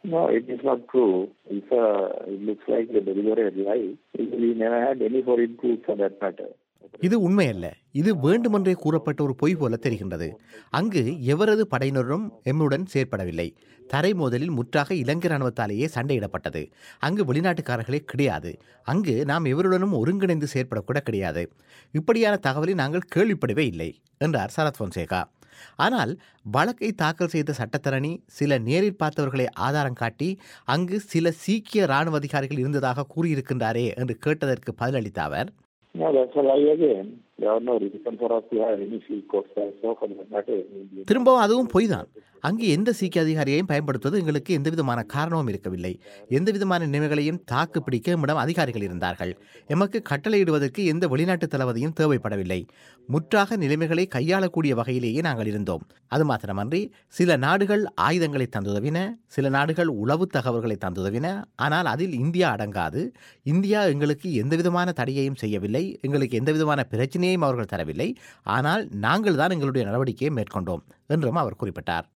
No, it is not true. It's a, it looks like a deliberate lie. We never had any foreign troops for that matter. இது உண்மையல்ல இது வேண்டுமென்றே கூறப்பட்ட ஒரு பொய் போல தெரிகின்றது அங்கு எவரது படையினரும் எம்முடன் செயற்படவில்லை தரை மோதலில் முற்றாக இலங்கை ராணுவத்தாலேயே சண்டையிடப்பட்டது அங்கு வெளிநாட்டுக்காரர்களே கிடையாது அங்கு நாம் எவருடனும் ஒருங்கிணைந்து செயற்படக்கூட கிடையாது இப்படியான தகவலை நாங்கள் கேள்விப்படவே இல்லை என்றார் சரத் பொன்சேகா ஆனால் வழக்கை தாக்கல் செய்த சட்டத்தரணி சில நேரில் பார்த்தவர்களை ஆதாரம் காட்டி அங்கு சில சீக்கிய இராணுவ அதிகாரிகள் இருந்ததாக கூறியிருக்கின்றாரே என்று கேட்டதற்கு பதிலளித்த அவர் No, that's a lie again. There are no reason for us to have any field courts also for that matter. in India. திரும்பவும் அதுவும் பொய்தான் அங்கு எந்த சீக்கிய அதிகாரியையும் பயன்படுத்துவது எங்களுக்கு எந்த விதமான காரணமும் இருக்கவில்லை எந்த விதமான நிலைமைகளையும் தாக்கு பிடிக்க நம்மிடம் அதிகாரிகள் இருந்தார்கள் எமக்கு கட்டளையிடுவதற்கு எந்த வெளிநாட்டு தளபதியும் தேவைப்படவில்லை முற்றாக நிலைமைகளை கையாளக்கூடிய வகையிலேயே நாங்கள் இருந்தோம் அது மாத்திரமன்றி சில நாடுகள் ஆயுதங்களை தந்துதவின சில நாடுகள் உளவு தகவல்களை தந்துதவின ஆனால் அதில் இந்தியா அடங்காது இந்தியா எங்களுக்கு எந்த விதமான தடையையும் செய்யவில்லை எங்களுக்கு எந்த விதமான பிரச்சனையையும் அவர்கள் தரவில்லை ஆனால் நாங்கள் தான் எங்களுடைய நடவடிக்கையை மேற்கொண்டோம் என்றும் அவர் குறிப்பிட்டார்